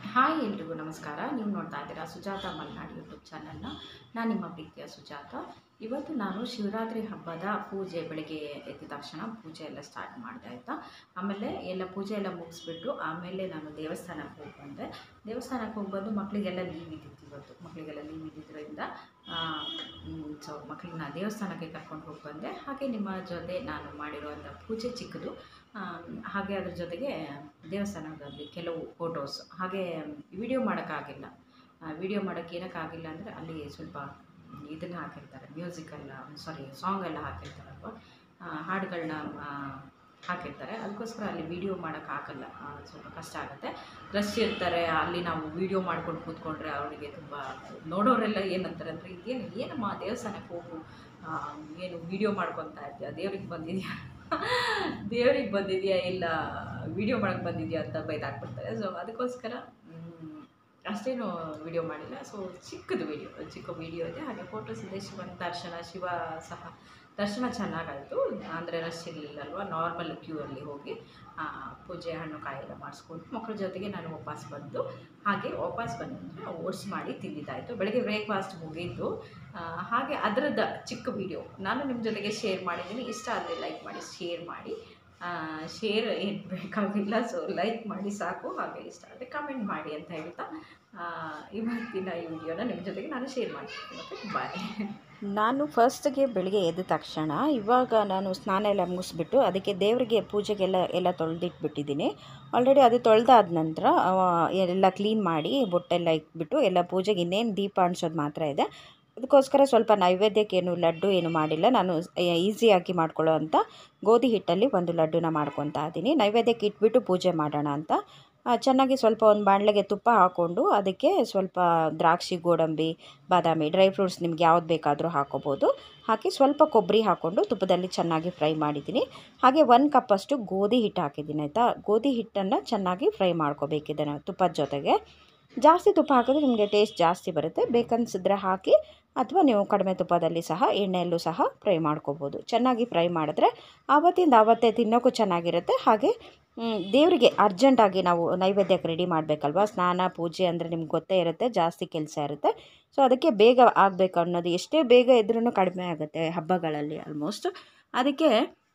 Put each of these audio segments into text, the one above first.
hi ಎಲ್ರಿಗೂ ನಮಸ್ಕಾರ ನೀವು ನೋಡ್ತಾ ಇದ್ದೀರಾ ಸುಜಾತ ಮಲ್ನಾಡ್ ಯೂಟ್ಯೂಬ್ ಚಾನಲ್ನ ನಾನು ನಿಮ್ಮ ಪ್ರೀತಿಯ ಸುಜಾತ ಇವತ್ತು ನಾನು ಶಿವರಾತ್ರಿ ಹಬ್ಬದ ಪೂಜೆ ಬೆಳಗ್ಗೆ ಎದ್ದ ತಕ್ಷಣ ಪೂಜೆ ಎಲ್ಲ ಸ್ಟಾರ್ಟ್ ಮಾಡಿದೆ ಆಯಿತಾ ಆಮೇಲೆ ಎಲ್ಲ ಪೂಜೆ ಎಲ್ಲ ಮುಗಿಸ್ಬಿಟ್ಟು ಆಮೇಲೆ ನಾನು ದೇವಸ್ಥಾನಕ್ಕೆ ಹೋಗಿ ಬಂದೆ ದೇವಸ್ಥಾನಕ್ಕೆ ಹೋಗಿ ಬಂದು ಮಕ್ಕಳಿಗೆಲ್ಲ ಲೀವ್ ಇದ್ದಿತ್ತು ಇವತ್ತು ಮಕ್ಕಳಿಗೆಲ್ಲ ಲೀವ್ ಇದ್ದಿದ್ದರಿಂದ ಸೊ ಮಕ್ಕಳನ್ನ ದೇವಸ್ಥಾನಕ್ಕೆ ಕರ್ಕೊಂಡು ಹೋಗಿ ಬಂದೆ ಹಾಗೆ ನಿಮ್ಮ ಜೊತೆ ನಾನು ಮಾಡಿರುವಂಥ ಪೂಜೆ ಚಿಕ್ಕದು ಆ, ಹಾಗೆ ಅದ್ರ ಜೊತೆಗೆ ದೇವಸ್ಥಾನದಲ್ಲಿ ಕೆಲವು ಫೋಟೋಸ್ ಹಾಗೆ ವಿಡಿಯೋ ಮಾಡೋಕ್ಕಾಗಿಲ್ಲ ವಿಡಿಯೋ ಮಾಡೋಕ್ಕೆ ಏನಕ್ಕಾಗಿಲ್ಲ ಅಂದರೆ ಅಲ್ಲಿ ಸ್ವಲ್ಪ ಇದನ್ನು ಹಾಕಿರ್ತಾರೆ ಮ್ಯೂಸಿಕಲ್ಲ ಸಾರಿ ಸಾಂಗ್ ಎಲ್ಲ ಹಾಕಿರ್ತಾರಲ್ವ ಆ, ಹಾಡುಗಳನ್ನ ಆ, ಹಾಕಿರ್ತಾರೆ ಅದಕ್ಕೋಸ್ಕರ ಅಲ್ಲಿ ವಿಡಿಯೋ ಮಾಡೋಕ್ಕಾಗಲ್ಲ ಆ, ಸ್ವಲ್ಪ ಕಷ್ಟ ಆಗುತ್ತೆ ರಶ್ ಇರ್ತಾರೆ ಅಲ್ಲಿ ನಾವು ವಿಡಿಯೋ ಮಾಡ್ಕೊಂಡು ಕೂತ್ಕೊಂಡ್ರೆ ಅವರಿಗೆ ತುಂಬ ನೋಡೋರೆಲ್ಲ ಏನಂತಾರೆ ಅಂದರೆ ಇದೇನು ಏನಮ್ಮ ದೇವಸ್ಥಾನಕ್ಕೆ ಹೋಗು ಆ, ಏನು ವಿಡಿಯೋ ಮಾಡ್ಕೊತಾ ಇದ್ದೀಯ ದೇವ್ರಿಗೆ ಬಂದಿದೆಯಾ ದೇವ್ರಿಗೆ ಬಂದಿದೆಯಾ ಇಲ್ಲ ವಿಡಿಯೋ ಮಾಡೋಕ್ಕೆ ಬಂದಿದೆಯಾ ಅಂತ ಬೈದಾಕ್ಬಿಡ್ತಾರೆ ಸೊ ಅದಕ್ಕೋಸ್ಕರ ಮ್, ಅಷ್ಟೇನು ವಿಡಿಯೋ ಮಾಡಿಲ್ಲ ಸೊ ಚಿಕ್ಕದು ವಿಡಿಯೋ ಚಿಕ್ಕ ವಿಡಿಯೋ ಇದೆ ಹಾಗೆ ಫೋಟೋಸ್ ಇದೆ ಶಿವನ ದರ್ಶನ ಶಿವ ಸಹ ದರ್ಶನ ಚೆನ್ನಾಗಾಯಿತು ಅಂದರೆ ರಶ್ ಇರಲಿಲ್ಲಲ್ವ ನಾರ್ಮಲ್ ಕ್ಯೂ ಅಲ್ಲಿ ಹೋಗಿ ಆ, ಪೂಜೆ ಹಣ್ಣು ಕಾಯಿ ಎಲ್ಲ ಮಾಡಿಸ್ಕೊಂಡು ಮಕ್ಕಳ ಜೊತೆಗೆ ನಾನು ವಾಪಸ್ ಬಂದು ಹಾಗೆ ವಾಪಸ್ ಬಂದರೆ ಓಟ್ಸ್ ಮಾಡಿ ತಿಂದಿದ್ದಾಯಿತು ಬೆಳಗ್ಗೆ ಬ್ರೇಕ್ಫಾಸ್ಟ್ ಮುಗೀತು ಆ, ಹಾಗೆ ಅದರದ್ದು ಚಿಕ್ಕ ವಿಡಿಯೋ ನಾನು ನಿಮ್ಮ ಜೊತೆಗೆ ಶೇರ್ ಮಾಡಿದ್ದೀನಿ ಇಷ್ಟ ಆದರೆ ಲೈಕ್ ಮಾಡಿ ಶೇರ್ ಮಾಡಿ ಶೇರ್ ಏನು ಬೇಕಾಗಿಲ್ಲ ಸೊ ಲೈಕ್ ಮಾಡಿ ಸಾಕು ಹಾಗೆ ಇಷ್ಟ ಆದರೆ ಕಮೆಂಟ್ ಮಾಡಿ ಅಂತ ಹೇಳ್ತಾ ಆ, ಇವತ್ತಿನ ಈ ವಿಡಿಯೋನ ನಿಮ್ಮ ಜೊತೆಗೆ ನಾನು ಶೇರ್ ಮಾಡ್ತೀನಿ ಓಕೆ ಬಾಯ್ ನಾನು ಫಸ್ಟ್ಗೆ ಬೆಳಿಗ್ಗೆ ಎದ್ದ ತಕ್ಷಣ ಇವಾಗ ನಾನು ಸ್ನಾನ ಎಲ್ಲ ಮುಗಿಸ್ಬಿಟ್ಟು ಅದಕ್ಕೆ ದೇವರಿಗೆ ಪೂಜೆಗೆಲ್ಲ ಎಲ್ಲ ತೊಳೆದಿಟ್ಬಿಟ್ಟಿದ್ದೀನಿ ಆಲ್ರೆಡಿ ಅದು ತೊಳೆದಾದ ನಂತರ ಆ, ಎಲ್ಲ ಕ್ಲೀನ್ ಮಾಡಿ ಬೊಟ್ಟೆಲ್ಲ ಇಟ್ಬಿಟ್ಟು ಎಲ್ಲ ಪೂಜೆಗೆ ಇನ್ನೇನು ದೀಪ ಅಣಿಸೋದು ಮಾತ್ರ ಇದೆ ಅದಕ್ಕೋಸ್ಕರ ಸ್ವಲ್ಪ ನೈವೇದ್ಯಕ್ಕೆ ಏನು ಲಡ್ಡು ಏನು ಮಾಡಿಲ್ಲ ನಾನು ಈಸಿಯಾಗಿ ಮಾಡ್ಕೊಳ್ಳೋ ಅಂಥ ಗೋಧಿ ಹಿಟ್ಟಲ್ಲಿ ಒಂದು ಲಡ್ಡುನ ಮಾಡ್ಕೊತಾ ಇದ್ದೀನಿ ನೈವೇದ್ಯಕ್ಕೆ ಇಟ್ಬಿಟ್ಟು ಪೂಜೆ ಮಾಡೋಣ ಅಂತ ಆ, ಚೆನ್ನಾಗಿ ಸ್ವಲ್ಪ ಒಂದು ಬಾಣಲೆಗೆ ತುಪ್ಪ ಹಾಕ್ಕೊಂಡು ಅದಕ್ಕೆ ಸ್ವಲ್ಪ ದ್ರಾಕ್ಷಿ ಗೋಡಂಬಿ ಬಾದಾಮಿ ಡ್ರೈ ಫ್ರೂಟ್ಸ್ ನಿಮ್ಗೆ ಯಾವ್ದು ಬೇಕಾದರೂ ಹಾಕೋಬೋದು ಹಾಕಿ ಸ್ವಲ್ಪ ಕೊಬ್ಬರಿ ಹಾಕ್ಕೊಂಡು ತುಪ್ಪದಲ್ಲಿ ಚೆನ್ನಾಗಿ ಫ್ರೈ ಮಾಡಿದ್ದೀನಿ ಹಾಗೆ ಒಂದು ಕಪ್ಪಷ್ಟು ಗೋಧಿ ಹಿಟ್ಟು ಹಾಕಿದ್ದೀನಿ ಆಯಿತಾ ಗೋಧಿ ಹಿಟ್ಟನ್ನು ಚೆನ್ನಾಗಿ ಫ್ರೈ ಮಾಡ್ಕೋಬೇಕಿದೆ ತುಪ್ಪದ ಜೊತೆಗೆ ಜಾಸ್ತಿ ತುಪ್ಪ ಹಾಕಿದ್ರೆ ನಿಮಗೆ ಟೇಸ್ಟ್ ಜಾಸ್ತಿ ಬರುತ್ತೆ ಬೇಕನ್ಸಿದ್ರೆ ಹಾಕಿ ಅಥವಾ ನೀವು ಕಡಿಮೆ ತುಪ್ಪದಲ್ಲಿ ಸಹ ಎಣ್ಣೆಯಲ್ಲೂ ಸಹ ಫ್ರೈ ಮಾಡ್ಕೋಬೋದು ಚೆನ್ನಾಗಿ ಫ್ರೈ ಮಾಡಿದ್ರೆ ಆವತ್ತಿಂದ ಆವತ್ತೇ ತಿನ್ನೋಕ್ಕೂ ಚೆನ್ನಾಗಿರುತ್ತೆ ಹಾಗೆ ಮ್, ದೇವರಿಗೆ ಅರ್ಜೆಂಟಾಗಿ ನಾವು ನೈವೇದ್ಯಕ್ಕೆ ರೆಡಿ ಮಾಡಬೇಕಲ್ವಾ ಸ್ನಾನ ಪೂಜೆ ಅಂದರೆ ನಿಮ್ಗೆ ಗೊತ್ತೇ ಇರುತ್ತೆ ಜಾಸ್ತಿ ಕೆಲಸ ಇರುತ್ತೆ ಸೊ ಅದಕ್ಕೆ ಬೇಗ ಆಗಬೇಕು ಅನ್ನೋದು ಎಷ್ಟೇ ಬೇಗ ಇದ್ರೂ ಕಡಿಮೆ ಆಗುತ್ತೆ ಹಬ್ಬಗಳಲ್ಲಿ ಆಲ್ಮೋಸ್ಟ್ ಅದಕ್ಕೆ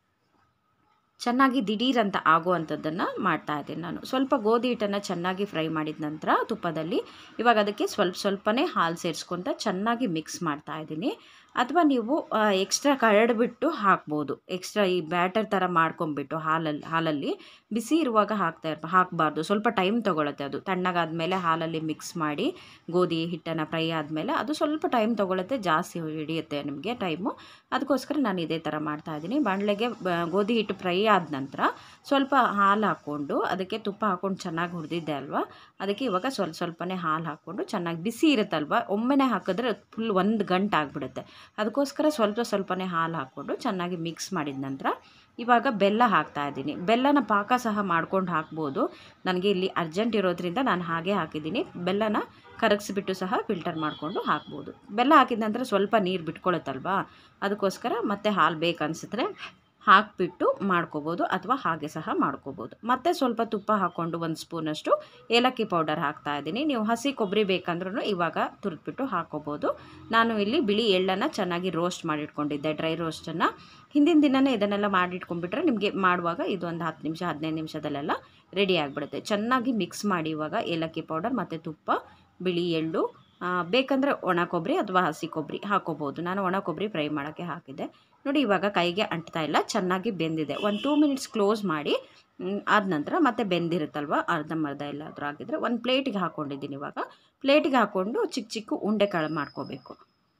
ಚೆನ್ನಾಗಿ ದಿಢೀರಂತ ಆಗುವಂಥದ್ದನ್ನು ಮಾಡ್ತಾ ಇದ್ದೀನಿ ನಾನು ಸ್ವಲ್ಪ ಗೋಧಿ ಹಿಟ್ಟನ್ನು ಚೆನ್ನಾಗಿ ಫ್ರೈ ಮಾಡಿದ ನಂತರ ತುಪ್ಪದಲ್ಲಿ ಇವಾಗ ಅದಕ್ಕೆ ಸ್ವಲ್ಪ ಸ್ವಲ್ಪನೇ ಹಾಲು ಸೇರಿಸ್ಕೊತ ಚೆನ್ನಾಗಿ ಮಿಕ್ಸ್ ಮಾಡ್ತಾ ಇದ್ದೀನಿ ಅಥವಾ ನೀವು ಎಕ್ಸ್ಟ್ರಾ ಕರಡ್ಬಿಟ್ಟು ಹಾಕ್ಬೋದು ಎಕ್ಸ್ಟ್ರಾ ಈ ಬ್ಯಾಟರ್ ಥರ ಮಾಡ್ಕೊಂಬಿಟ್ಟು ಹಾಲಲ್ಲಿ ಹಾಲಲ್ಲಿ ಬಿಸಿ ಇರುವಾಗ ಹಾಕ್ತಾ ಇರ್ಬ ಹಾಕಬಾರ್ದು ಸ್ವಲ್ಪ ಟೈಮ್ ತೊಗೊಳುತ್ತೆ ಅದು ತಣ್ಣಗಾದ್ಮೇಲೆ ಹಾಲಲ್ಲಿ ಮಿಕ್ಸ್ ಮಾಡಿ ಗೋಧಿ ಹಿಟ್ಟನ್ನು ಫ್ರೈ ಆದಮೇಲೆ ಅದು ಸ್ವಲ್ಪ ಟೈಮ್ ತೊಗೊಳುತ್ತೆ ಜಾಸ್ತಿ ಹಿಡಿಯುತ್ತೆ ನಿಮಗೆ ಟೈಮು ಅದಕ್ಕೋಸ್ಕರ ನಾನು ಇದೇ ಥರ ಮಾಡ್ತಾ ಇದ್ದೀನಿ ಬಾಣಲೆಗೆ ಬ- ಗೋಧಿ ಹಿಟ್ಟು ಫ್ರೈ ಆದ ನಂತರ ಸ್ವಲ್ಪ ಹಾಲು ಹಾಕ್ಕೊಂಡು ಅದಕ್ಕೆ ತುಪ್ಪ ಹಾಕ್ಕೊಂಡು ಚೆನ್ನಾಗಿ ಹುರಿದಿದ್ದೆ ಅಲ್ವಾ ಅದಕ್ಕೆ ಇವಾಗ ಸ್ವಲ್ಪ ಸ್ವಲ್ಪನೇ ಹಾಲು ಹಾಕ್ಕೊಂಡು ಚೆನ್ನಾಗಿ ಬಿಸಿ ಇರುತ್ತಲ್ವ ಒಮ್ಮೆನೇ ಹಾಕಿದ್ರೆ ಫುಲ್ ಒಂದು ಗಂಟೆ ಆಗಿಬಿಡುತ್ತೆ ಅದಕ್ಕೋಸ್ಕರ ಸ್ವಲ್ಪ ಸ್ವಲ್ಪನೇ ಹಾಲು ಹಾಕ್ಕೊಂಡು ಚೆನ್ನಾಗಿ ಮಿಕ್ಸ್ ಮಾಡಿದ ನಂತರ ಇವಾಗ ಬೆಲ್ಲ ಹಾಕ್ತಾ ಇದ್ದೀನಿ ಬೆಲ್ಲನ ಪಾಕ ಸಹ ಮಾಡ್ಕೊಂಡು ಹಾಕ್ಬೋದು ನನಗೆ ಇಲ್ಲಿ ಅರ್ಜೆಂಟ್ ಇರೋದ್ರಿಂದ ನಾನು ಹಾಗೆ ಹಾಕಿದ್ದೀನಿ ಬೆಲ್ಲನ ಕರಗಿಸ್ಬಿಟ್ಟು ಸಹ ಫಿಲ್ಟರ್ ಮಾಡಿಕೊಂಡು ಹಾಕ್ಬೋದು ಬೆಲ್ಲ ಹಾಕಿದ ನಂತರ ಸ್ವಲ್ಪ ನೀರು ಬಿಟ್ಕೊಳುತ್ತಲ್ವಾ ಅದಕ್ಕೋಸ್ಕರ ಮತ್ತೆ ಹಾಲು ಬೇಕನ್ಸಿದ್ರೆ ಹಾಕಿಬಿಟ್ಟು ಮಾಡ್ಕೋಬೋದು ಅಥವಾ ಹಾಗೆ ಸಹ ಮಾಡ್ಕೋಬೋದು ಮತ್ತು ಸ್ವಲ್ಪ ತುಪ್ಪ ಹಾಕ್ಕೊಂಡು ಒಂದು ಸ್ಪೂನಷ್ಟು ಏಲಕ್ಕಿ ಪೌಡರ್ ಹಾಕ್ತಾ ಇದ್ದೀನಿ ನೀವು ಹಸಿ ಕೊಬ್ಬರಿ ಬೇಕಂದ್ರೂ ಇವಾಗ ತುರಿದ್ಬಿಟ್ಟು ಹಾಕ್ಕೋಬೋದು ನಾನು ಇಲ್ಲಿ ಬಿಳಿ ಎಳ್ಳನ್ನು ಚೆನ್ನಾಗಿ ರೋಸ್ಟ್ ಮಾಡಿಟ್ಕೊಂಡಿದ್ದೆ ಡ್ರೈ ರೋಸ್ಟನ್ನು ಹಿಂದಿನ ದಿನವೇ ಇದನ್ನೆಲ್ಲ ಮಾಡಿಟ್ಕೊಂಡ್ಬಿಟ್ರೆ ನಿಮಗೆ ಮಾಡುವಾಗ ಇದು ಒಂದು ಹತ್ತು ನಿಮಿಷ ಹದಿನೈದು ನಿಮಿಷದಲ್ಲೆಲ್ಲ ರೆಡಿ ಆಗಿಬಿಡುತ್ತೆ ಚೆನ್ನಾಗಿ ಮಿಕ್ಸ್ ಮಾಡಿ ಇವಾಗ ಏಲಕ್ಕಿ ಪೌಡರ್ ಮತ್ತು ತುಪ್ಪ ಬಿಳಿ ಎಳ್ಳು ಆ, ಬೇಕಂದರೆ ಒಣ ಕೊಬ್ಬರಿ ಅಥವಾ ಹಸಿ ಕೊಬ್ಬರಿ ಹಾಕೋಬೋದು ನಾನು ಒಣ ಕೊಬ್ಬರಿ ಫ್ರೈ ಮಾಡೋಕ್ಕೆ ಹಾಕಿದ್ದೆ ನೋಡಿ ಇವಾಗ ಕೈಗೆ ಅಂಟ್ತಾ ಇಲ್ಲ ಚೆನ್ನಾಗಿ ಬೆಂದಿದೆ ಒಂದು ಟೂ ಮಿನಿಟ್ಸ್ ಕ್ಲೋಸ್ ಮಾಡಿ ಮ್, ಆದ ನಂತರ ಮತ್ತೆ ಬೆಂದಿರುತ್ತಲ್ವ ಅರ್ಧಂಬರ್ಧ ಎಲ್ಲಾದರೂ ಆಗಿದ್ರೆ ಒಂದು ಪ್ಲೇಟಿಗೆ ಹಾಕ್ಕೊಂಡಿದ್ದೀನಿ ಇವಾಗ ಪ್ಲೇಟಿಗೆ ಹಾಕ್ಕೊಂಡು ಚಿಕ್ಕ ಚಿಕ್ಕ ಉಂಡೆಗಳು ಮಾಡ್ಕೋಬೇಕು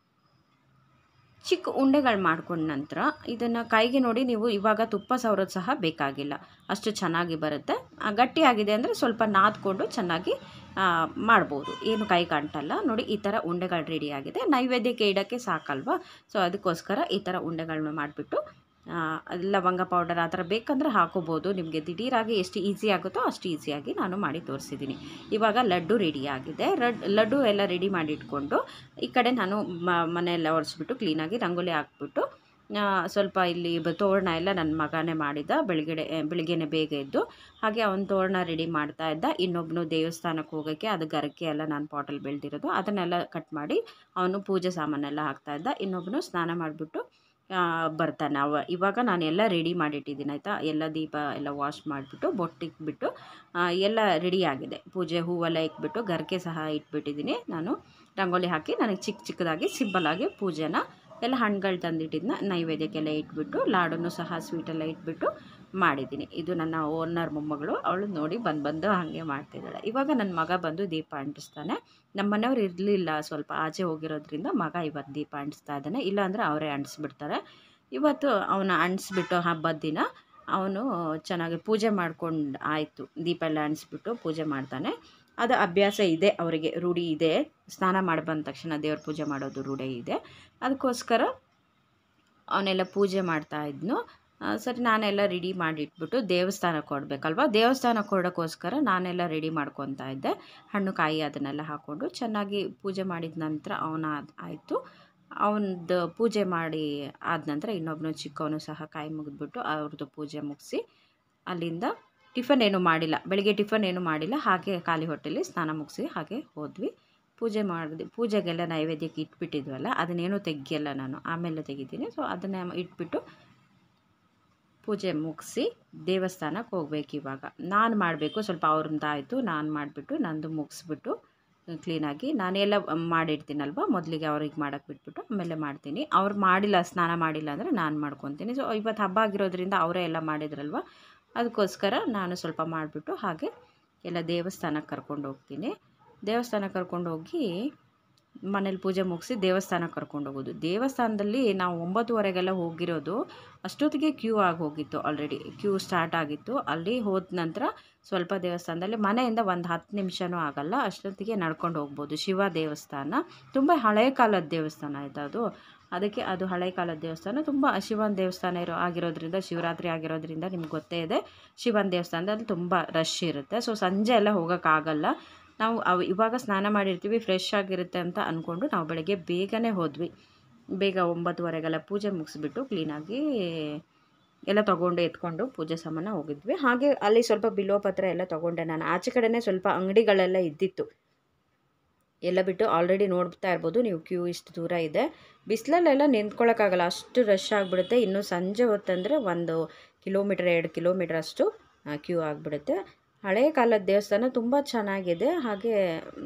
ಚಿಕ್ಕ ಉಂಡೆಗಳು ಮಾಡ್ಕೊಂಡ ನಂತರ ಇದನ್ನು ಕೈಗೆ ನೋಡಿ ನೀವು ಇವಾಗ ತುಪ್ಪ ಸವರೋದು ಸಹ ಬೇಕಾಗಿಲ್ಲ ಅಷ್ಟು ಚೆನ್ನಾಗಿ ಬರುತ್ತೆ ಆ, ಗಟ್ಟಿಯಾಗಿದೆ ಅಂದರೆ ಸ್ವಲ್ಪ ನಾದ್ಕೊಂಡು ಚೆನ್ನಾಗಿ ಆ, ಮಾಡ್ಬೋದು ಏನು ಕೈ ಕಾಣ್ತಲ್ಲ ನೋಡಿ ಈ ಥರ ಉಂಡೆಗಳು ರೆಡಿ ಆಗಿದೆ ನೈವೇದ್ಯಕ್ಕೆ ಇಡೋಕ್ಕೆ ಸಾಕಲ್ವಾ ಸೊ ಅದಕ್ಕೋಸ್ಕರ ಈ ಥರ ಉಂಡೆಗಳನ್ನ ಮಾಡಿಬಿಟ್ಟು ಲವಂಗ ಪೌಡರ್ ಆ ಥರ ಬೇಕಂದ್ರೆ ಹಾಕೋಬೋದು ನಿಮಗೆ ದಿಢೀರಾಗಿ ಎಷ್ಟು ಈಸಿ ಆಗುತ್ತೋ ಅಷ್ಟು ಈಸಿಯಾಗಿ ನಾನು ಮಾಡಿ ತೋರಿಸಿದ್ದೀನಿ ಇವಾಗ ಲಡ್ಡು ರೆಡಿ ಆಗಿದೆ ರಡ್ ಲಡ್ಡು ಎಲ್ಲ ರೆಡಿ ಮಾಡಿ ಇಟ್ಕೊಂಡು ಈ ಕಡೆ ನಾನು ಮ ಮನೆಯೆಲ್ಲ ಒರೆಸ್ಬಿಟ್ಟು ಕ್ಲೀನಾಗಿ ರಂಗೋಲಿ ಹಾಕ್ಬಿಟ್ಟು ಆ, ಸ್ವಲ್ಪ ಇಲ್ಲಿ ಬ ತೋರಣ ಎಲ್ಲ ನನ್ನ ಮಗನೇ ಮಾಡಿದ್ದ ಬೆಳಗ್ಗೆ ಬೆಳಿಗ್ಗೆನೆ ಬೇಗ ಎದ್ದು ಹಾಗೆ ಅವನ ತೋರಣ ರೆಡಿ ಮಾಡ್ತಾ ಇದ್ದ ಇನ್ನೊಬ್ಬನು ದೇವಸ್ಥಾನಕ್ಕೆ ಹೋಗೋಕ್ಕೆ ಅದು ಗರಕೆ ಎಲ್ಲ ನಾನು ಪಾಟಲ್ಲಿ ಬೆಳೆದಿರೋದು ಅದನ್ನೆಲ್ಲ ಕಟ್ ಮಾಡಿ ಅವನು ಪೂಜೆ ಸಾಮಾನೆಲ್ಲ ಹಾಕ್ತಾ ಇದ್ದ ಇನ್ನೊಬ್ಬನು ಸ್ನಾನ ಮಾಡಿಬಿಟ್ಟು ಬರ್ತಾನೆ ಅವ ಇವಾಗ ನಾನು ಎಲ್ಲ ರೆಡಿ ಮಾಡಿಟ್ಟಿದ್ದೀನಿ ಆಯಿತಾ ಎಲ್ಲ ದೀಪ ಎಲ್ಲ ವಾಶ್ ಮಾಡಿಬಿಟ್ಟು ಬೊಟ್ಟಿಕ್ಬಿಟ್ಟು ಎಲ್ಲ ರೆಡಿ ಆಗಿದೆ ಪೂಜೆ ಹೂವೆಲ್ಲ ಇಟ್ಬಿಟ್ಟು ಗರಕೆ ಸಹ ಇಟ್ಬಿಟ್ಟಿದ್ದೀನಿ ನಾನು ರಂಗೋಲಿ ಹಾಕಿ ನನಗೆ ಚಿಕ್ಕ ಚಿಕ್ಕದಾಗಿ ಸಿಂಪಲ್ಲಾಗಿ ಪೂಜೆನ ಎಲ್ಲ ಹಣ್ಣುಗಳು ತಂದಿಟ್ಟಿದ್ನ ನೈವೇದ್ಯಕ್ಕೆಲ್ಲ ಇಟ್ಬಿಟ್ಟು ಲಾಡನ್ನು ಸಹ ಸ್ವೀಟೆಲ್ಲ ಇಟ್ಬಿಟ್ಟು ಮಾಡಿದ್ದೀನಿ ಇದು ನನ್ನ ಓನರ್ ಮೊಮ್ಮಗಳು ಅವಳು ನೋಡಿ ಬಂದು ಬಂದು ಹಾಗೆ ಮಾಡ್ತಿದ್ದಾಳೆ ಇವಾಗ ನನ್ನ ಮಗ ಬಂದು ದೀಪ ಅಂಟಿಸ್ತಾನೆ ನಮ್ಮ ಮನೆಯವ್ರು ಇರಲಿಲ್ಲ ಸ್ವಲ್ಪ ಆಚೆ ಹೋಗಿರೋದ್ರಿಂದ ಮಗ ಇವತ್ತು ದೀಪ ಅಂಟಿಸ್ತಾ ಇದ್ದಾನೆ ಇಲ್ಲಾಂದರೆ ಅವರೇ ಅಂಟಿಸ್ಬಿಡ್ತಾರೆ ಇವತ್ತು ಅವನ ಅಂಟಿಸ್ಬಿಟ್ಟು ಹಬ್ಬದ ದಿನ ಅವನು ಚೆನ್ನಾಗಿ ಪೂಜೆ ಮಾಡ್ಕೊಂಡು ಆಯಿತು ದೀಪ ಎಲ್ಲ ಅಂಟಿಸ್ಬಿಟ್ಟು ಪೂಜೆ ಮಾಡ್ತಾನೆ ಅದು ಅಭ್ಯಾಸ ಇದೆ ಅವರಿಗೆ ರೂಢಿ ಇದೆ ಸ್ನಾನ ಮಾಡಿ ಬಂದ ತಕ್ಷಣ ದೇವ್ರ ಪೂಜೆ ಮಾಡೋದು ರೂಢಿ ಇದೆ ಅದಕ್ಕೋಸ್ಕರ ಅವನೆಲ್ಲ ಪೂಜೆ ಮಾಡ್ತಾ ಇದ್ನು ಆ, ಸರಿ ನಾನೆಲ್ಲ ರೆಡಿ ಮಾಡಿಟ್ಬಿಟ್ಟು ದೇವಸ್ಥಾನಕ್ಕೆ ಕೊಡಬೇಕಲ್ವ ದೇವಸ್ಥಾನಕ್ಕೆ ಕೊಡೋಕ್ಕೋಸ್ಕರ ನಾನೆಲ್ಲ ರೆಡಿ ಮಾಡ್ಕೊತಾ ಇದ್ದೆ ಹಣ್ಣು ಕಾಯಿ ಅದನ್ನೆಲ್ಲ ಹಾಕ್ಕೊಂಡು ಚೆನ್ನಾಗಿ ಪೂಜೆ ಮಾಡಿದ ನಂತರ ಅವನ ಆಯಿತು ಅವನದ್ದು ಪೂಜೆ ಮಾಡಿ ಆದ ನಂತರ ಇನ್ನೊಬ್ಬನು ಚಿಕ್ಕವನು ಸಹ ಕಾಯಿ ಮುಗಿದ್ಬಿಟ್ಟು ಅವ್ರದ್ದು ಪೂಜೆ ಮುಗಿಸಿ ಅಲ್ಲಿಂದ ಟಿಫನ್ ಏನು ಮಾಡಿಲ್ಲ ಬೆಳಿಗ್ಗೆ ಟಿಫನ್ ಏನು ಮಾಡಿಲ್ಲ ಹಾಗೆ ಖಾಲಿ ಹೊಟ್ಟೆಲಿ ಸ್ನಾನ ಮುಗಿಸಿ ಹಾಗೆ ಹೋದ್ವಿ ಪೂಜೆ ಮಾಡಿದ್ವಿ ಪೂಜೆಗೆಲ್ಲ ನೈವೇದ್ಯಕ್ಕೆ ಇಟ್ಬಿಟ್ಟಿದ್ವಲ್ಲ ಅದನ್ನೇನು ತೆಗಿಯಲ್ಲ ನಾನು ಆಮೇಲೆ ತೆಗಿತೀನಿ ಸೊ ಅದನ್ನೇ ಇಟ್ಬಿಟ್ಟು ಪೂಜೆ ಮುಗಿಸಿ ದೇವಸ್ಥಾನಕ್ಕೆ ಹೋಗ್ಬೇಕು ಇವಾಗ ನಾನು ಮಾಡಬೇಕು ಸ್ವಲ್ಪ ಅವ್ರದ್ದು ಆಯಿತು ನಾನು ಮಾಡಿಬಿಟ್ಟು ನಂದು ಮುಗಿಸ್ಬಿಟ್ಟು ಕ್ಲೀನಾಗಿ ನಾನೆಲ್ಲ ಮಾಡಿರ್ತೀನಲ್ವ ಮೊದಲಿಗೆ ಅವ್ರಿಗೆ ಮಾಡೋಕ್ಕೆ ಬಿಟ್ಬಿಟ್ಟು ಆಮೇಲೆ ಮಾಡ್ತೀನಿ ಅವ್ರು ಮಾಡಿಲ್ಲ ಸ್ನಾನ ಮಾಡಿಲ್ಲ ಅಂದರೆ ನಾನು ಮಾಡ್ಕೊತೀನಿ ಸೊ ಇವತ್ತು ಹಬ್ಬ ಆಗಿರೋದ್ರಿಂದ ಅವರೇ ಎಲ್ಲ ಮಾಡಿದ್ರಲ್ವ ಅದಕ್ಕೋಸ್ಕರ ನಾನು ಸ್ವಲ್ಪ ಮಾಡಿಬಿಟ್ಟು ಹಾಗೆ ಎಲ್ಲ ದೇವಸ್ಥಾನಕ್ಕೆ ಕರ್ಕೊಂಡು ಹೋಗ್ತೀನಿ ದೇವಸ್ಥಾನಕ್ಕೆ ಕರ್ಕೊಂಡು ಹೋಗಿ ಮನೇಲಿ ಪೂಜೆ ಮುಗಿಸಿ ದೇವಸ್ಥಾನಕ್ಕೆ ಕರ್ಕೊಂಡು ಹೋಗೋದು ದೇವಸ್ಥಾನದಲ್ಲಿ ನಾವು ಒಂಬತ್ತುವರೆಗೆಲ್ಲ ಹೋಗಿರೋದು ಅಷ್ಟೊತ್ತಿಗೆ ಕ್ಯೂ ಆಗಿ ಹೋಗಿತ್ತು ಆಲ್ರೆಡಿ ಕ್ಯೂ ಸ್ಟಾರ್ಟ್ ಆಗಿತ್ತು ಅಲ್ಲಿ ಹೋದ ನಂತರ ಸ್ವಲ್ಪ ದೇವಸ್ಥಾನದಲ್ಲಿ ಮನೆಯಿಂದ ಒಂದು ಹತ್ತು ನಿಮಿಷನೂ ಆಗಲ್ಲ ಅಷ್ಟೊತ್ತಿಗೆ ನಡ್ಕೊಂಡು ಹೋಗ್ಬೋದು ಶಿವ ದೇವಸ್ಥಾನ ತುಂಬ ಹಳೆಯ ಕಾಲದ ದೇವಸ್ಥಾನ ಆಯಿತು ಅದು ಅದಕ್ಕೆ ಅದು ಹಳೆಯ ಕಾಲದ ದೇವಸ್ಥಾನ ತುಂಬ ಶಿವನ ದೇವಸ್ಥಾನ ಇರೋ ಆಗಿರೋದ್ರಿಂದ ಶಿವರಾತ್ರಿ ಆಗಿರೋದ್ರಿಂದ ನಿಮ್ಗೆ ಗೊತ್ತೇ ಇದೆ ಶಿವನ ದೇವಸ್ಥಾನದಲ್ಲಿ ತುಂಬ ರಶ್ ಇರುತ್ತೆ ಸೊ ಸಂಜೆ ಎಲ್ಲ ಹೋಗೋಕ್ಕಾಗಲ್ಲ ನಾವು ಅವ್ ಇವಾಗ ಸ್ನಾನ ಮಾಡಿರ್ತೀವಿ ಫ್ರೆಶ್ ಆಗಿರುತ್ತೆ ಅಂತ ಅಂದ್ಕೊಂಡು ನಾವು ಬೆಳಗ್ಗೆ ಬೇಗನೆ ಹೋದ್ವಿ ಬೇಗ ಒಂಬತ್ತುವರೆಗೆಲ್ಲ ಪೂಜೆ ಮುಗಿಸ್ಬಿಟ್ಟು ಕ್ಲೀನಾಗಿ ಎಲ್ಲ ತೊಗೊಂಡು ಎತ್ಕೊಂಡು ಪೂಜೆ ಸಾಮಾನು ಹೋಗಿದ್ವಿ ಹಾಗೆ ಅಲ್ಲಿ ಸ್ವಲ್ಪ ಬಿಲ್ವಪತ್ರ ಎಲ್ಲ ತೊಗೊಂಡೆ ನಾನು ಆಚೆ ಕಡೆನೇ ಸ್ವಲ್ಪ ಅಂಗಡಿಗಳೆಲ್ಲ ಇದ್ದಿತ್ತು ಎಲ್ಲ ಬಿಟ್ಟು ಆಲ್ರೆಡಿ ನೋಡ್ತಾ ಇರ್ಬೋದು ನೀವು ಕ್ಯೂ ಇಷ್ಟು ದೂರ ಇದೆ ಬಿಸಿಲಲ್ಲೆಲ್ಲ ನಿಂತ್ಕೊಳ್ಳೋಕ್ಕಾಗಲ್ಲ ಅಷ್ಟು ರಶ್ ಆಗಿಬಿಡುತ್ತೆ ಇನ್ನು ಸಂಜೆ ಹೊತ್ತಂದರೆ ಒಂದು ಕಿಲೋಮೀಟ್ರ್ ಎರಡು ಕಿಲೋಮೀಟ್ರ್ ಅಷ್ಟು ಕ್ಯೂ ಆಗಿಬಿಡುತ್ತೆ ಹಳೆಯ ಕಾಲದ ದೇವಸ್ಥಾನ ತುಂಬ ಚೆನ್ನಾಗಿದೆ ಹಾಗೆ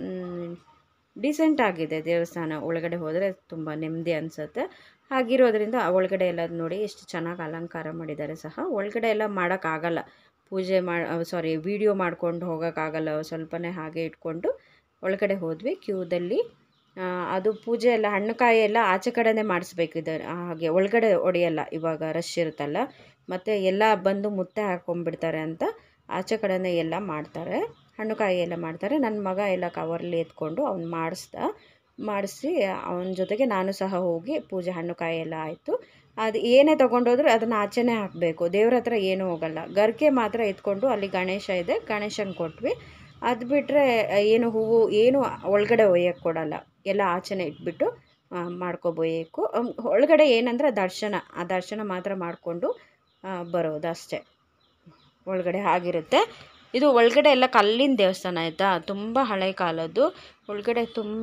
ಡಿಸೆಂಟ್ ಆಗಿದೆ ದೇವಸ್ಥಾನ ಒಳಗಡೆ ಹೋದರೆ ತುಂಬ ನೆಮ್ಮದಿ ಅನಿಸುತ್ತೆ ಹಾಗಿರೋದ್ರಿಂದ ಒಳಗಡೆ ಎಲ್ಲ ನೋಡಿ ಎಷ್ಟು ಚೆನ್ನಾಗಿ ಅಲಂಕಾರ ಮಾಡಿದ್ದಾರೆ ಸಹ ಒಳಗಡೆ ಎಲ್ಲ ಮಾಡೋಕ್ಕಾಗಲ್ಲ ಪೂಜೆ ಮಾಡಿ ಸಾರಿ ವಿಡಿಯೋ ಮಾಡ್ಕೊಂಡು ಹೋಗೋಕ್ಕಾಗಲ್ಲ ಸ್ವಲ್ಪನೇ ಹಾಗೆ ಇಟ್ಕೊಂಡು ಒಳಗಡೆ ಹೋದ್ವಿ ಕ್ಯೂದಲ್ಲಿ ಆ, ಅದು ಪೂಜೆ ಎಲ್ಲ ಹಣ್ಣು ಕಾಯಿ ಎಲ್ಲ ಆಚೆ ಕಡೆನೇ ಮಾಡಿಸ್ಬೇಕಿದೆ ಹಾಗೆ ಒಳಗಡೆ ಹೊಡೆಯಲ್ಲ ಇವಾಗ ರಶ್ ಇರುತ್ತಲ್ಲ ಮತ್ತು ಎಲ್ಲ ಬಂದು ಮುತ್ತೆ ಹಾಕ್ಕೊಂಡ್ಬಿಡ್ತಾರೆ ಅಂತ ಆಚೆ ಕಡೆನೇ ಎಲ್ಲ ಮಾಡ್ತಾರೆ ಹಣ್ಣು ಕಾಯಿ ಎಲ್ಲ ಮಾಡ್ತಾರೆ ನನ್ನ ಮಗ ಎಲ್ಲ ಕವರಲ್ಲಿ ಎತ್ಕೊಂಡು ಅವ್ನು ಮಾಡಿಸ್ದ ಮಾಡಿಸಿ ಅವನ ಜೊತೆಗೆ ನಾನು ಸಹ ಹೋಗಿ ಪೂಜೆ ಹಣ್ಣು ಕಾಯಿ ಎಲ್ಲ ಆಯಿತು ಅದು ಏನೇ ತೊಗೊಂಡೋದ್ರೂ ಅದನ್ನು ಆಚೆನೇ ಹಾಕಬೇಕು ದೇವ್ರ ಹತ್ರ ಏನೂ ಹೋಗಲ್ಲ ಗರ್ಕೆ ಮಾತ್ರ ಎತ್ಕೊಂಡು ಅಲ್ಲಿ ಗಣೇಶ ಇದೆ ಗಣೇಶನ ಕೊಟ್ವಿ ಅದು ಬಿಟ್ಟರೆ ಏನು ಹೂವು ಏನು ಒಳಗಡೆ ಒಯ್ಯಕ್ಕೆ ಕೊಡಲ್ಲ ಎಲ್ಲ ಆಚೆನೇ ಇಟ್ಬಿಟ್ಟು ಆ, ಮಾಡ್ಕೊಬೋಯೇಕು ಅಮ್, ಒಳಗಡೆ ಏನಂದರೆ ದರ್ಶನ ಆ ದರ್ಶನ ಮಾತ್ರ ಮಾಡಿಕೊಂಡು ಬರೋದು ಅಷ್ಟೇ ಒಳಗಡೆ ಆಗಿರುತ್ತೆ ಇದು ಒಳಗಡೆ ಎಲ್ಲ ಕಲ್ಲಿನ ದೇವಸ್ಥಾನ ಆಯಿತಾ ತುಂಬ ಹಳೆ ಕಾಲದ್ದು ಒಳಗಡೆ ತುಂಬ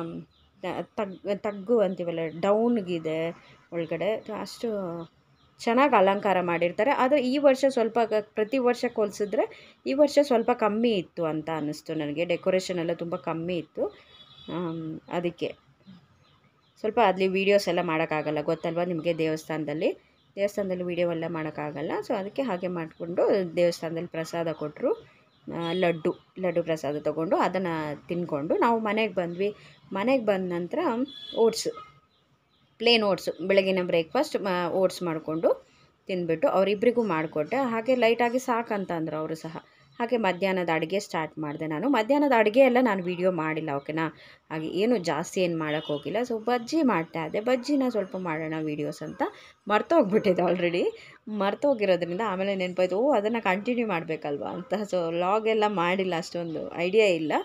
ತಗ್ ತಗ್ಗು ಅಂತೀವಲ್ಲ ಡೌನ್ಗಿದೆ ಒಳಗಡೆ ಅಷ್ಟು ಚೆನ್ನಾಗಿ ಅಲಂಕಾರ ಮಾಡಿರ್ತಾರೆ ಆದರೆ ಈ ವರ್ಷ ಸ್ವಲ್ಪ ಗ- ಪ್ರತಿ ವರ್ಷಕ್ಕೆ ಹೋಲಿಸಿದ್ರೆ ಈ ವರ್ಷ ಸ್ವಲ್ಪ ಕಮ್ಮಿ ಇತ್ತು ಅಂತ ಅನ್ನಿಸ್ತು ನನಗೆ ಡೆಕೋರೇಷನ್ ಎಲ್ಲ ತುಂಬ ಕಮ್ಮಿ ಇತ್ತು ಆಮ್, ಅದಕ್ಕೆ ಸ್ವಲ್ಪ ಅಲ್ಲಿ ವೀಡಿಯೋಸ್ ಎಲ್ಲ ಮಾಡೋಕ್ಕಾಗಲ್ಲ ಗೊತ್ತಲ್ವಾ ನಿಮಗೆ ದೇವಸ್ಥಾನದಲ್ಲಿ ದೇವಸ್ಥಾನದಲ್ಲಿ ವೀಡಿಯೋ ಎಲ್ಲ ಮಾಡೋಕ್ಕಾಗಲ್ಲ ಸೊ ಅದಕ್ಕೆ ಹಾಗೆ ಮಾಡಿಕೊಂಡು ದೇವಸ್ಥಾನದಲ್ಲಿ ಪ್ರಸಾದ ಕೊಟ್ಟರು ಲಡ್ಡು ಲಡ್ಡು ಪ್ರಸಾದ ತೊಗೊಂಡು ಅದನ್ನು ತಿನ್ಕೊಂಡು ನಾವು ಮನೆಗೆ ಬಂದ್ವಿ ಮನೆಗೆ ಬಂದ ನಂತರ ಓಟ್ಸು ಪ್ಲೇನ್ ಓಟ್ಸು ಬೆಳಗಿನ ಬ್ರೇಕ್ಫಾಸ್ಟ್ ಓಟ್ಸ್ ಮಾಡಿಕೊಂಡು ತಿಂದ್ಬಿಟ್ಟು ಅವರಿಬ್ಬರಿಗೂ ಮಾಡಿಕೊಟ್ಟೆ ಹಾಗೆ ಲೈಟಾಗಿ ಸಾಕಂತ ಅಂದರು ಅವರು ಸಹ ಹಾಗೆ ಮಧ್ಯಾಹ್ನದ ಅಡುಗೆ ಸ್ಟಾರ್ಟ್ ಮಾಡಿದೆ ನಾನು ಮಧ್ಯಾಹ್ನದ ಅಡುಗೆ ಎಲ್ಲ ನಾನು ವೀಡಿಯೋ ಮಾಡಿಲ್ಲ ಓಕೆನಾ ಹಾಗೆ ಏನು ಜಾಸ್ತಿ ಏನು ಮಾಡೋಕ್ಕೆ ಹೋಗಿಲ್ಲ ಸೊ ಬಜ್ಜಿ ಮಾಡ್ತಾ ಇದ್ದೆ ಬಜ್ಜಿನ ಸ್ವಲ್ಪ ಮಾಡೋಣ ವೀಡಿಯೋಸ್ ಅಂತ ಮರ್ತೋಗ್ಬಿಟ್ಟಿದೆ ಆಲ್ರೆಡಿ ಮರ್ತೋಗಿರೋದ್ರಿಂದ ಆಮೇಲೆ ನೆನಪಾಯ್ತು ಓ ಅದನ್ನು ಕಂಟಿನ್ಯೂ ಮಾಡಬೇಕಲ್ವಾ ಅಂತ ಸೊ ಲಾಗ್ ಎಲ್ಲ ಮಾಡಿಲ್ಲ ಅಷ್ಟೊಂದು ಐಡಿಯಾ ಇಲ್ಲ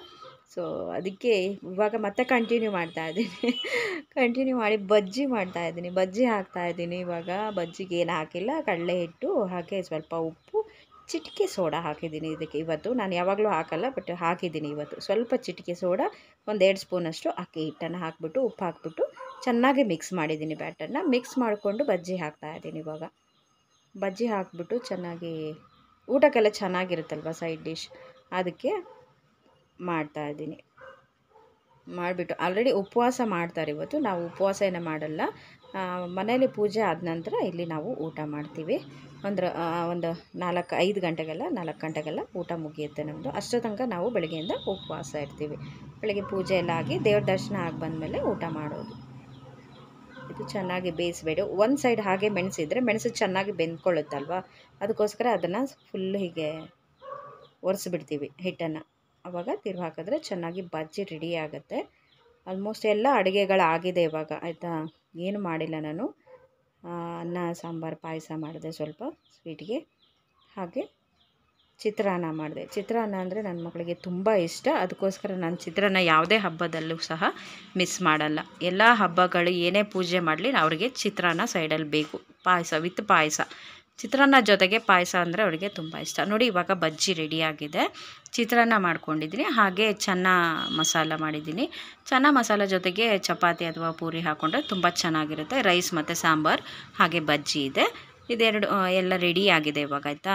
ಸೊ ಅದಕ್ಕೆ ಇವಾಗ ಮತ್ತೆ ಕಂಟಿನ್ಯೂ ಮಾಡ್ತಾ ಇದ್ದೀನಿ ಕಂಟಿನ್ಯೂ ಮಾಡಿ ಬಜ್ಜಿ ಮಾಡ್ತಾ ಇದ್ದೀನಿ ಬಜ್ಜಿ ಹಾಕ್ತಾ ಇದ್ದೀನಿ ಇವಾಗ ಬಜ್ಜಿಗೆ ಏನು ಹಾಕಿಲ್ಲ ಕಡಲೆ ಹಿಟ್ಟು ಹಾಗೆ ಸ್ವಲ್ಪ ಉಪ್ಪು ಚಿಟಿಕೆ ಸೋಡಾ ಹಾಕಿದ್ದೀನಿ ಇದಕ್ಕೆ ಇವತ್ತು ನಾನು ಯಾವಾಗಲೂ ಹಾಕಲ್ಲ ಬಟ್ ಹಾಕಿದ್ದೀನಿ ಇವತ್ತು ಸ್ವಲ್ಪ ಚಿಟಿಕೆ ಸೋಡಾ ಒಂದು ಎರಡು ಸ್ಪೂನಷ್ಟು ಅಕ್ಕಿ ಹಿಟ್ಟನ್ನು ಹಾಕ್ಬಿಟ್ಟು ಉಪ್ಪು ಹಾಕ್ಬಿಟ್ಟು ಚೆನ್ನಾಗಿ ಮಿಕ್ಸ್ ಮಾಡಿದ್ದೀನಿ ಬ್ಯಾಟರ್ನ ಮಿಕ್ಸ್ ಮಾಡಿಕೊಂಡು ಬಜ್ಜಿ ಹಾಕ್ತಾ ಇದ್ದೀನಿ ಇವಾಗ ಬಜ್ಜಿ ಹಾಕ್ಬಿಟ್ಟು ಚೆನ್ನಾಗಿ ಊಟಕ್ಕೆಲ್ಲ ಚೆನ್ನಾಗಿರುತ್ತಲ್ವ ಸೈಡ್ ಡಿಶ್ ಅದಕ್ಕೆ ಮಾಡ್ತಾ ಇದ್ದೀನಿ ಮಾಡಿಬಿಟ್ಟು ಆಲ್ರೆಡಿ ಉಪವಾಸ ಮಾಡ್ತಾರೆ ಇವತ್ತು ನಾವು ಉಪವಾಸ ಏನೂ ಮಾಡಲ್ಲ ಆ, ಮನೇಲಿ ಪೂಜೆ ಆದ ನಂತರ ಇಲ್ಲಿ ನಾವು ಊಟ ಮಾಡ್ತೀವಿ ಅಂದ್ರೆ ಆ, ಒಂದು ನಾಲ್ಕು ಐದು ಗಂಟೆಗೆಲ್ಲ ನಾಲ್ಕು ಗಂಟೆಗೆಲ್ಲ ಊಟ ಮುಗಿಯುತ್ತೆ ನಮ್ಮದು ಅಷ್ಟೋ ತನಕ ನಾವು ಬೆಳಗ್ಗೆಯಿಂದ ಉಪವಾಸ ಇರ್ತೀವಿ ಬೆಳಗ್ಗೆ ಪೂಜೆ ಎಲ್ಲ ಆಗಿ ದೇವ್ರ ದರ್ಶನ ಆಗಿ ಬಂದಮೇಲೆ ಊಟ ಮಾಡೋದು ಇದು ಚೆನ್ನಾಗಿ ಬೇಯಿಸ್ಬೇಡಿ ಒಂದು ಸೈಡ್ ಹಾಗೆ ಮೆಣಸಿದ್ರೆ ಮೆಣಸು ಚೆನ್ನಾಗಿ ಬೆಂದ್ಕೊಳ್ಳುತ್ತಲ್ವ ಅದಕ್ಕೋಸ್ಕರ ಅದನ್ನು ಫುಲ್ ಹೀಗೆ ಒರೆಸ್ಬಿಡ್ತೀವಿ ಹಿಟ್ಟನ್ನು ಆವಾಗ ತಿರ್ಗಿ ಹಾಕಿದ್ರೆ ಚೆನ್ನಾಗಿ ಬಜ್ಜಿ ರೆಡಿ ಆಗುತ್ತೆ ಆಲ್ಮೋಸ್ಟ್ ಎಲ್ಲ ಅಡುಗೆಗಳಾಗಿದೆ ಇವಾಗ ಆಯಿತಾ ಏನು ಮಾಡಿಲ್ಲ ನಾನು ಆ, ಅನ್ನ ಸಾಂಬಾರು ಪಾಯಸ ಮಾಡಿದೆ ಸ್ವಲ್ಪ ಸ್ವೀಟ್ಗೆ ಹಾಗೆ ಚಿತ್ರಾನ್ನ ಮಾಡಿದೆ ಚಿತ್ರಾನ್ನ ಅಂದರೆ ನನ್ನ ಮಕ್ಕಳಿಗೆ ತುಂಬ ಇಷ್ಟ ಅದಕ್ಕೋಸ್ಕರ ನಾನು ಚಿತ್ರಾನ್ನ ಯಾವುದೇ ಹಬ್ಬದಲ್ಲೂ ಸಹ ಮಿಸ್ ಮಾಡಲ್ಲ ಎಲ್ಲ ಹಬ್ಬಗಳು ಏನೇ ಪೂಜೆ ಮಾಡಲಿ ಅವರಿಗೆ ಚಿತ್ರಾನ್ನ ಸೈಡಲ್ಲಿ ಬೇಕು ಪಾಯಸ ವಿತ್ ಪಾಯಸ ಚಿತ್ರಾನ್ನ ಜೊತೆಗೆ ಪಾಯಸ ಅಂದರೆ ಅವರಿಗೆ ತುಂಬ ಇಷ್ಟ ನೋಡಿ ಇವಾಗ ಬಜ್ಜಿ ರೆಡಿಯಾಗಿದೆ ಚಿತ್ರಾನ್ನ ಮಾಡ್ಕೊಂಡಿದ್ದೀನಿ ಹಾಗೆ ಚೆನ್ನ ಮಸಾಲ ಮಾಡಿದ್ದೀನಿ ಚೆನ್ನ ಮಸಾಲ ಜೊತೆಗೆ ಚಪಾತಿ ಅಥವಾ ಪೂರಿ ಹಾಕ್ಕೊಂಡ್ರೆ ತುಂಬ ಚೆನ್ನಾಗಿರುತ್ತೆ ರೈಸ್ ಮತ್ತು ಸಾಂಬಾರು ಹಾಗೆ ಬಜ್ಜಿ ಇದೆ ಇದೆರಡು ಆ, ಎಲ್ಲ ರೆಡಿ ಆಗಿದೆ ಇವಾಗ ಆಯಿತಾ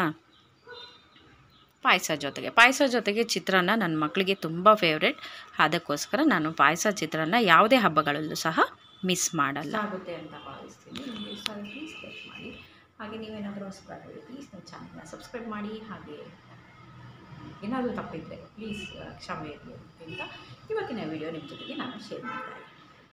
ಪಾಯಸ ಜೊತೆಗೆ ಪಾಯಸ ಜೊತೆಗೆ ಚಿತ್ರಾನ್ನ ನನ್ನ ಮಕ್ಕಳಿಗೆ ತುಂಬ ಫೇವ್ರೆಟ್ ಅದಕ್ಕೋಸ್ಕರ ನಾನು ಪಾಯಸ ಚಿತ್ರಾನ್ನ ಯಾವುದೇ ಹಬ್ಬಗಳಲ್ಲೂ ಸಹ ಮಿಸ್ ಮಾಡಲ್ಲ ಆಗುತ್ತೆ ಅಂತ ಭಾವಿಸ್ತೀನಿ ನಿಮಗೆ ಇಷ್ಟ ಆದರೆ ಪ್ಲೀಸ್ ಲೈಕ್ ಮಾಡಿ ಹಾಗೆ ನೀವೇನಾದರೂ ಹೊಸಬಾಗಿ ಪ್ಲೀಸ್ ನನ್ನ ಚಾನಲ್ನ ಸಬ್ಸ್ಕ್ರೈಬ್ ಮಾಡಿ ಹಾಗೆ ಏನಾದರೂ ತಪ್ಪಿದ್ದರೆ ಪ್ಲೀಸ್ ಕ್ಷಮೆ ಇರಲಿ ಅಂತ ಇವತ್ತಿನ ವಿಡಿಯೋ ನಿಮ್ಮ ಜೊತೆಗೆ ನಾನು ಶೇರ್ ಮಾಡ್ತಾ ಇದ್ದೀನಿ